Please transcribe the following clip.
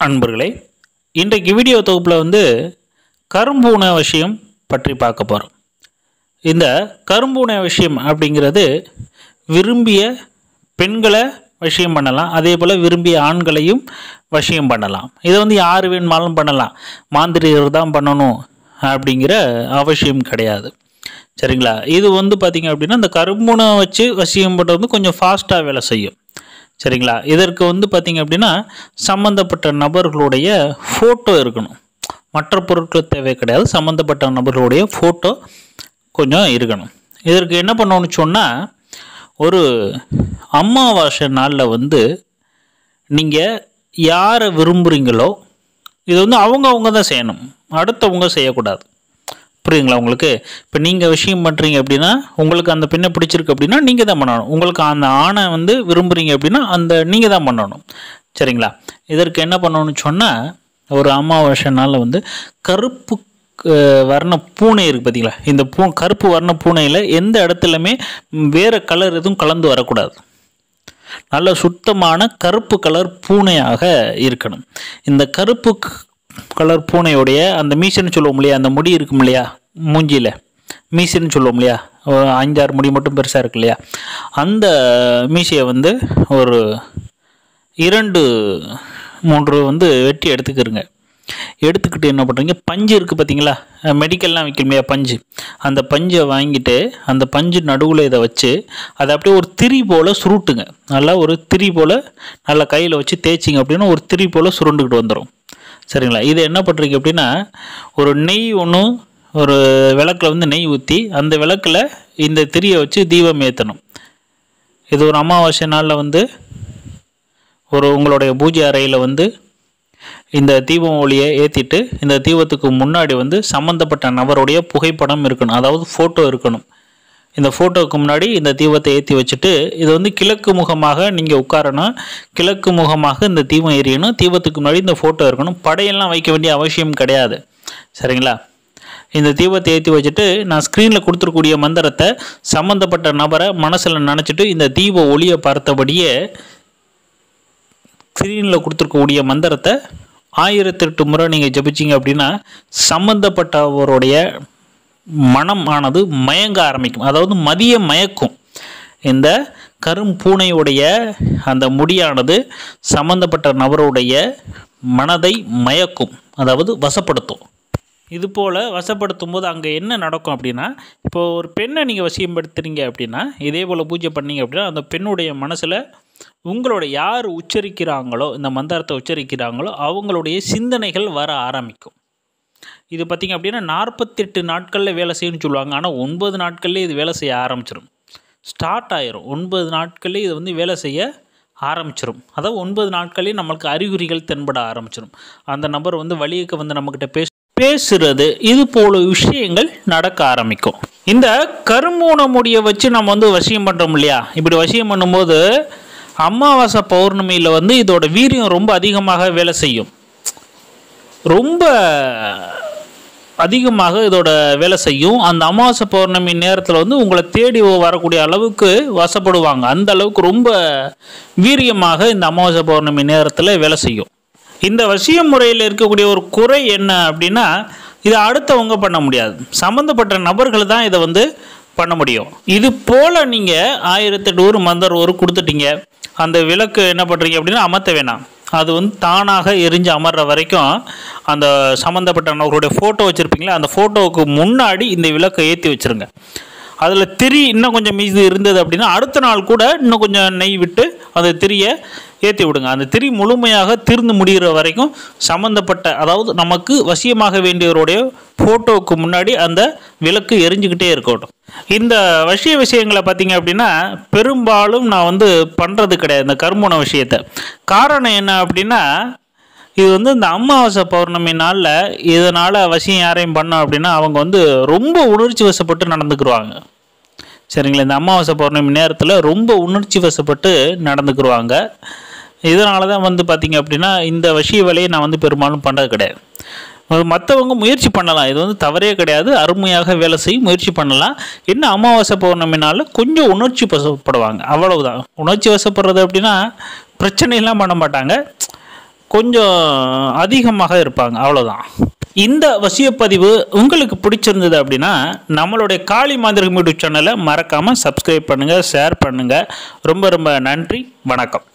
அன்பர்களே இன்றைக்கு வீடியோ தொகுப்பில் வந்து கரும்பூனை விஷயம் பற்றி பார்க்க போகிறோம் இந்த கரும்பூனை விஷயம் அப்படிங்கிறது விரும்பிய பெண்களை விஷயம் பண்ணலாம் அதே போல் விரும்பிய ஆண்களையும் விஷயம் பண்ணலாம் இதை வந்து யார் வேணுமாலும் பண்ணலாம் மாந்திரிகர் தான் பண்ணணும் அப்படிங்கிற அவசியம் கிடையாது சரிங்களா இது வந்து பார்த்திங்க அப்படின்னா இந்த கரும்புனை வச்சு வசியம் பண்ணுறது வந்து கொஞ்சம் ஃபாஸ்ட்டாக வேலை செய்யும் சரிங்களா இதற்கு வந்து பார்த்திங்க அப்படின்னா சம்மந்தப்பட்ட நபர்களுடைய ஃபோட்டோ இருக்கணும் மற்ற பொருட்கள் தேவை கிடையாது சம்மந்தப்பட்ட நபர்களுடைய ஃபோட்டோ கொஞ்சம் இருக்கணும் இதற்கு என்ன பண்ணணும்னு சொன்னால் ஒரு அமாவாசை நாளில் வந்து நீங்கள் யாரை விரும்புகிறீங்களோ இது வந்து அவங்க அவங்க தான் செய்யணும் அடுத்தவங்க செய்யக்கூடாது புரியுதுங்களா உங்களுக்கு இப்போ நீங்கள் விஷயம் பண்ணுறீங்க அப்படின்னா உங்களுக்கு அந்த பெண்ணை பிடிச்சிருக்கு அப்படின்னா நீங்கள் தான் பண்ணணும் உங்களுக்கு அந்த ஆணை வந்து விரும்புகிறீங்க அப்படின்னா அந்த நீங்கள் தான் பண்ணணும் சரிங்களா இதற்கு என்ன பண்ணணும்னு சொன்னால் ஒரு அமாவாசை நாளில் வந்து கருப்பு அஹ், வர்ண பூனை இருக்குது பார்த்தீங்களா இந்த பூ கருப்பு வர்ண பூனையில் எந்த இடத்துலையுமே வேறு கலர் எதுவும் கலந்து வரக்கூடாது நல்ல சுத்தமான கருப்பு கலர் பூனையாக இருக்கணும் இந்த கருப்பு க- கலர் பூனையுடைய அந்த மீசன்னு சொல்லுவோம் இல்லையா அந்த முடி இருக்கும் இல்லையா மூஞ்சியில் மீசன்னு சொல்லுவோம் இல்லையா ஒரு அஞ்சாறு முடி மட்டும் பெருசாக இருக்கு இல்லையா அந்த மீசையை வந்து ஒரு இரண்டு மூன்று வந்து வெட்டி எடுத்துக்கிறங்க எடுத்துக்கிட்டு என்ன பண்ணுறீங்க பஞ்சு இருக்குது பார்த்தீங்களா மெடிக்கல்லாம் விற்கும் இல்லையா பஞ்சு அந்த பஞ்சை வாங்கிட்டு அந்த பஞ்சு நடுவில் இதை வச்சு அதை அப்படியே ஒரு திரி போல் சுருட்டுங்க நல்லா ஒரு திரி போல் நல்லா கையில் வச்சு தேய்ச்சிங்க அப்படின்னா ஒரு திரி போல் சுருண்டுக்கிட்டு வந்துடும் சரிங்களா இது என்ன பண்ணுறீங்க அப்படின்னா ஒரு நெய் ஒன்று ஒரு விளக்கில் வந்து நெய் ஊற்றி அந்த விளக்கில் இந்த திரியை வச்சு தீபம் ஏற்றணும் இது ஒரு அமாவாசை நாளில் வந்து ஒரு உங்களுடைய பூஜை அறையில் வந்து இந்த தீபம் ஒளியை ஏற்றிட்டு இந்த தீபத்துக்கு முன்னாடி வந்து சம்மந்தப்பட்ட நபருடைய புகைப்படம் இருக்கணும் அதாவது ஃபோட்டோ இருக்கணும் இந்த ஃபோட்டோவுக்கு முன்னாடி இந்த தீபத்தை ஏற்றி வச்சுட்டு இது வந்து கிழக்கு முகமாக நீங்கள் உட்காரணும் கிழக்கு முகமாக இந்த தீபம் எரியணும் தீபத்துக்கு முன்னாடி இந்த ஃபோட்டோ இருக்கணும் படையெல்லாம் வைக்க வேண்டிய அவசியம் கிடையாது சரிங்களா இந்த தீபத்தை ஏற்றி வச்சுட்டு நான் ஸ்க்ரீனில் கொடுத்துருக்கூடிய மந்திரத்தை சம்மந்தப்பட்ட நபரை மனசில் நினச்சிட்டு இந்த தீப ஒளியை பார்த்தபடியே ஸ்க்ரீனில் கொடுத்துருக்கக்கூடிய மந்திரத்தை ஆயிரத்தெட்டு முறை நீங்கள் ஜபிச்சிங்க அப்படின்னா சம்மந்தப்பட்டவருடைய மனம் ஆனது மயங்க ஆரம்பிக்கும் அதாவது மதிய மயக்கும் இந்த கரும்பூனையுடைய அந்த முடியானது சம்மந்தப்பட்ட நபருடைய மனதை மயக்கும் அதாவது வசப்படுத்தும் இது போல் வசப்படுத்தும் போது அங்கே என்ன நடக்கும் அப்படின்னா இப்போ ஒரு பெண்ணை நீங்கள் வசியப்படுத்துறீங்க அப்படின்னா இதே போல் பூஜை பண்ணீங்க அப்படின்னா அந்த பெண்ணுடைய மனசில் உங்களோட யார் உச்சரிக்கிறாங்களோ இந்த மந்திரத்தை உச்சரிக்கிறாங்களோ அவங்களுடைய சிந்தனைகள் வர ஆரம்பிக்கும் இது பார்த்திங்க அப்படின்னா நாற்பத்தெட்டு நாட்களில் வேலை செய்யணும்னு சொல்லுவாங்க ஆனால் ஒன்பது நாட்கள்லேயே இது வேலை செய்ய ஆரம்பிச்சிடும் ஸ்டார்ட் ஆயிரும் ஒன்பது நாட்கள்லேயே இது வந்து வேலை செய்ய ஆரம்பிச்சிடும் அதாவது ஒன்பது நாட்கள்லேயே நம்மளுக்கு அறிகுறிகள் தென்பட ஆரம்பிச்சிடும் அந்த நபர் வந்து வழியக்க வந்து நம்மக்கிட்ட பேச பேசுறது இது போல விஷயங்கள் நடக்க ஆரம்பிக்கும் இந்த கருமூன முடியை வச்சு நம்ம வந்து வசியம் பண்ணுறோம் இல்லையா இப்படி வசியம் பண்ணும்போது அமாவாசை பௌர்ணமியில் வந்து இதோட வீரியம் ரொம்ப அதிகமாக வேலை செய்யும் ரொம்ப அதிகமாக இதோட வேலை செய்யும் அந்த அமாவாசை பௌர்ணமி நேரத்தில் வந்து உங்களை தேடி வரக்கூடிய அளவுக்கு வசப்படுவாங்க அந்த அளவுக்கு ரொம்ப வீரியமாக இந்த அமாவாசை பௌர்ணமி நேரத்தில் வேலை செய்யும் இந்த வசிய முறையில் இருக்கக்கூடிய ஒரு குறை என்ன அப்படின்னா இதை அடுத்தவங்க பண்ண முடியாது சம்மந்தப்பட்ட நபர்கள் தான் இதை வந்து பண்ண முடியும் இது போல் நீங்கள் ஆயிரத்தெட்டு ஊர் மந்தர் ஒரு கொடுத்துட்டீங்க அந்த விளக்கு என்ன பண்ணுறீங்க அப்படின்னா அமர்த்த வேணாம் அது வந்து தானாக எரிஞ்சு அமர்ற வரைக்கும் அந்த சம்மந்தப்பட்ட நபர்களுடைய ஃபோட்டோ வச்சுருப்பீங்களா அந்த ஃபோட்டோவுக்கு முன்னாடி இந்த விளக்கை ஏற்றி வச்சுருங்க அதில் திரி இன்னும் கொஞ்சம் மீது இருந்தது அப்படின்னா அடுத்த நாள் கூட இன்னும் கொஞ்சம் நெய் விட்டு அந்த திரியை ஏற்றி விடுங்க அந்த திரி முழுமையாக திருந்து முடிகிற வரைக்கும் சம்மந்தப்பட்ட அதாவது நமக்கு வசியமாக வேண்டியவருடைய ஃபோட்டோவுக்கு முன்னாடி அந்த விளக்கு எரிஞ்சுக்கிட்டே இருக்கட்டும் இந்த வசிய விஷயங்களை பார்த்தீங்க அப்படின்னா பெரும்பாலும் நான் வந்து பண்ணுறது கிடையாது இந்த கருமூன விஷயத்தை காரணம் என்ன அப்படின்னா இது வந்து இந்த அமாவாசை பௌர்ணமி நாளில் இதனால் வசியம் யாரையும் பண்ணோம் அப்படின்னா அவங்க வந்து ரொம்ப உணர்ச்சி வசப்பட்டு நடந்துக்குருவாங்க சரிங்களா இந்த அமாவாசை பௌர்ணமி நேரத்தில் ரொம்ப உணர்ச்சி வசப்பட்டு நடந்துக்குருவாங்க இதனால தான் வந்து பார்த்திங்க அப்படின்னா இந்த வசிய வேலையை நான் வந்து பெரும்பாலும் பண்ணுறது கிடையாது மற்றவங்க முயற்சி பண்ணலாம் இது வந்து தவறே கிடையாது அருமையாக வேலை செய்யும் முயற்சி பண்ணலாம் என்ன அமாவாசை பௌர்ணமினால கொஞ்சம் உணர்ச்சி வசப்படுவாங்க அவ்வளவுதான் உணர்ச்சி வசப்படுறது அப்படின்னா பிரச்சனையெல்லாம் பண்ண மாட்டாங்க கொஞ்சம் அதிகமாக இருப்பாங்க அவ்வளோதான் இந்த வசியப்பதிவு உங்களுக்கு பிடிச்சிருந்தது அப்படின்னா நம்மளுடைய காளி மாந்திரிகம் யூடியூப் சேனலை மறக்காமல் சப்ஸ்கிரைப் பண்ணுங்கள் ஷேர் பண்ணுங்கள் ரொம்ப ரொம்ப நன்றி வணக்கம்